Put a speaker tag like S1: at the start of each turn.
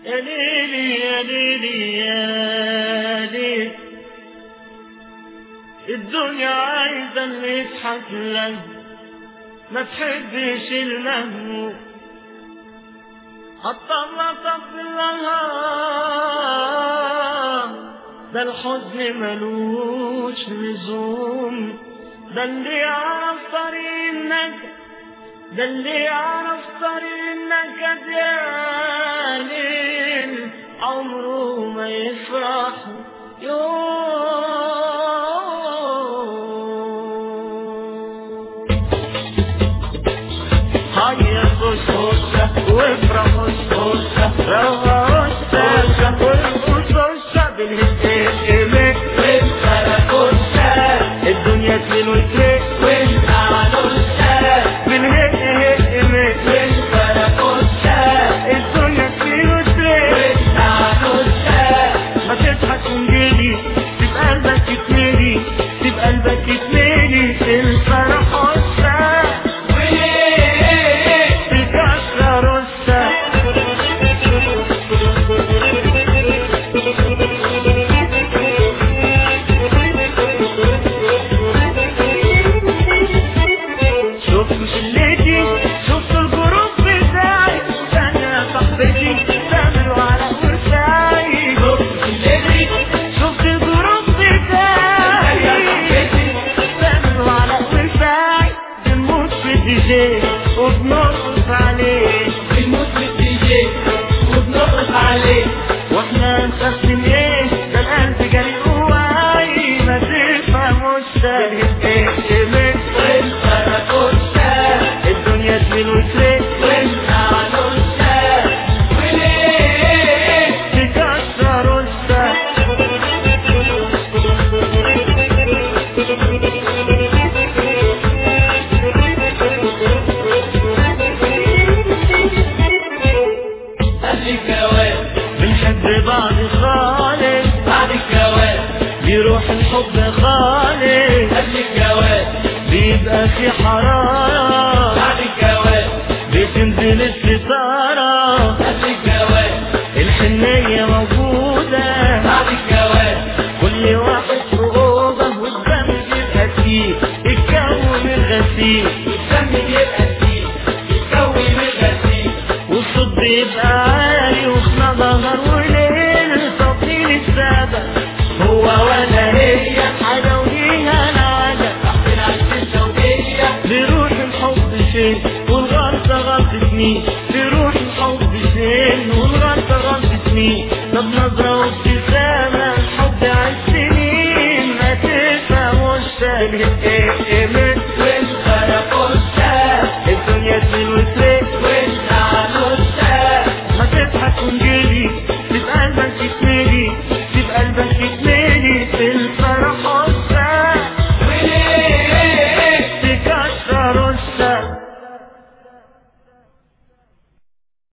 S1: يا ليلي يا ليلي يا ليل الدنيا عايزة اللي يضحك لك ما تحبش المهموم الطلقة في النهار ده الحزن ملوش لزوم ده اللي يعرف طريق النكد ده اللي يعرف طريق النكد يا ليل عمره ما يفرح يوم هيا خشوشة وافرح خشوشة روح خشوشة والخشوشة بالهدى الدنيا تلين وتلين
S2: وانت علوشة
S1: بالهدى الدنيا تلين وتلين
S2: وانت علوشة
S1: ما تضحك ونجيلي تبقى قلبك يتملي تبقى قلبك يتملي الفرح وسع
S2: وليه
S1: تكسر وسع شفت شلتي شفت الجروب بتاعي انا صاحبتي سامر وعلى ورساي شفت الجروب بتاعي سامر وعلى ورساي بنموت في الدي جي وبنرقص عليه
S2: بنموت في الدي جي وبنرقص عليه
S1: واحنا نخاف من ايه ده القلب جري جواي ما تفهموش ده الهتاف
S2: وانت ركوشة
S1: الدنيا تميل وتلف
S2: وانت علوشة وليه
S1: تكسر وسع
S2: قبل الجواز
S1: بنحب بعض خالص
S2: بعد الجواز
S1: بيروح الحب خالص
S2: قبل الجواز
S1: بيبقى في حرارة
S2: بعد الجواز
S1: بتنزل الستارة
S2: قبل الجواز
S1: الحنية موجودة
S2: بعد الجواز
S1: كل واحد في أوضة والدم بيبقى فيه الجو الغسيل
S2: والدم بيبقى كتير يتكوي من الغسيل
S1: والصوت بيبقى عالي واحنا نهار وليل صافين السبب هو ولا هي حاجة وليها العادة
S2: تحت العز الزوجية
S1: بيروح الحب فين والغلطة غلطة مين بيروح الحب فين والغلطة غلطة مين طب نظرة وابتسامة الحب عالسنين ما تفهموش ده